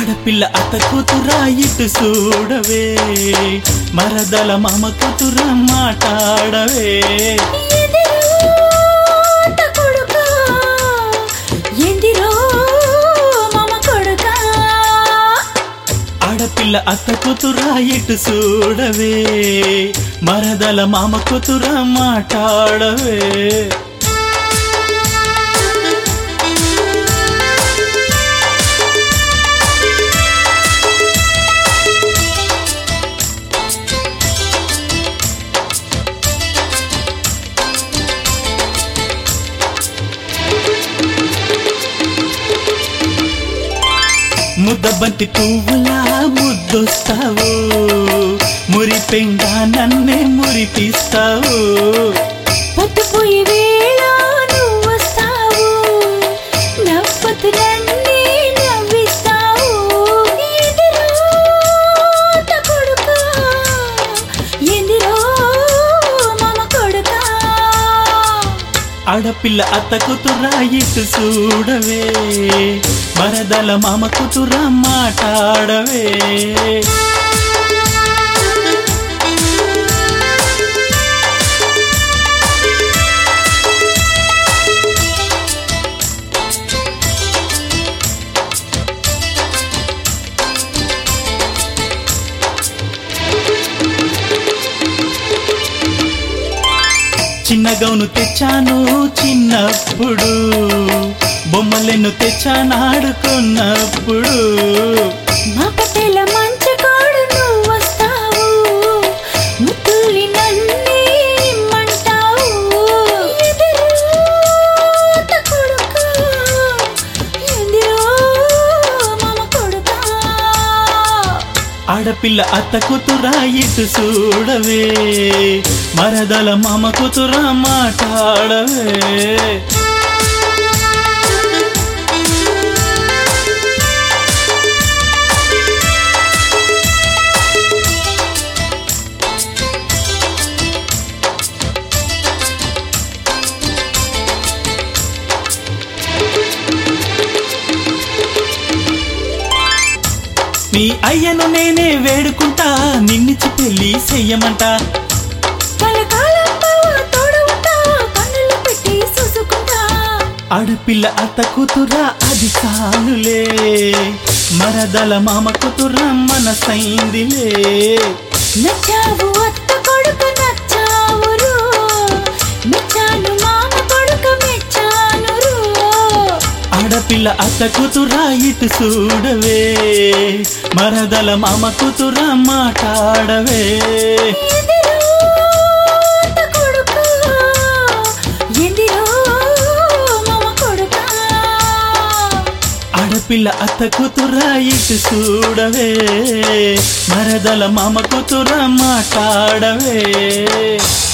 ఆడపిల్ల అత్త కూతురా ఇటు చూడవే మరదల మామ కూతురా మాట్లాడవే ఎదిరోట కొడుకా, ఎందిరో మామ కొడుకా. ఆడపిల్ల అత్త కూతురా ఇటు చూడవే మరదల మామ కూతురా మాట్లాడవే ముద్దబంతి పువ్వులా ముద్దొస్తావు మురిపెంగా నన్నే మురిపిస్తావు పొద్దుపోయే వేళ నువ్వు వస్తావు, నవ్వుతూ నన్నే నవ్విస్తావు. ఎదిరోట కొడుకా, ఎందిరో మామ కొడుకా. ఆడపిల్ల అత్త కూతురా ఇటు చూడవే మరదల మామ కూతురా మాట్లాడవే చిన్న గౌను తెచ్చాను చిన్నప్పుడు బొమ్మలెన్ను తెచ్చానాడుకున్నప్పుడు మా పటేల మంచకోడు నువ్వు వస్తావు ముద్దుల్ని నన్నే ఇమ్మంటావు ఎదురోట కొడుకా, ఎందిరో మామ కొడుకా. ఆడపిల్ల అత్త కూతురా ఇటు చూడవే మరదల మామ కూతురా మాట్లాడవే నీ అయ్యను నేనే వేడుకుంటా నిన్నిచ్చి పెళ్లి చెయ్యమంటా కలకాలం బావ తోడు ఉంటా, కన్నులు పెట్టి చూసుకుంటా ఆడపిల్ల అత్త కూతురా అది చాలులే మరదల మామ కూతురా మనసైందిలే నచ్చావు అత్త కొడుకు నచ్చావురు మెచ్చాను మామ కొడుకు మెచ్చానురు ఆడపిల్ల అత్త కూతురా ఇటు చూడవే మరదల మామ కూతురా మాట్లాడవే ఎదిరోట కొడుకు ఎందిరో మామ కొడుకా ఆడపిల్ల అత్త కూతురా ఇటు చూడవే మరదల మామ కూతురా మాట్లాడవే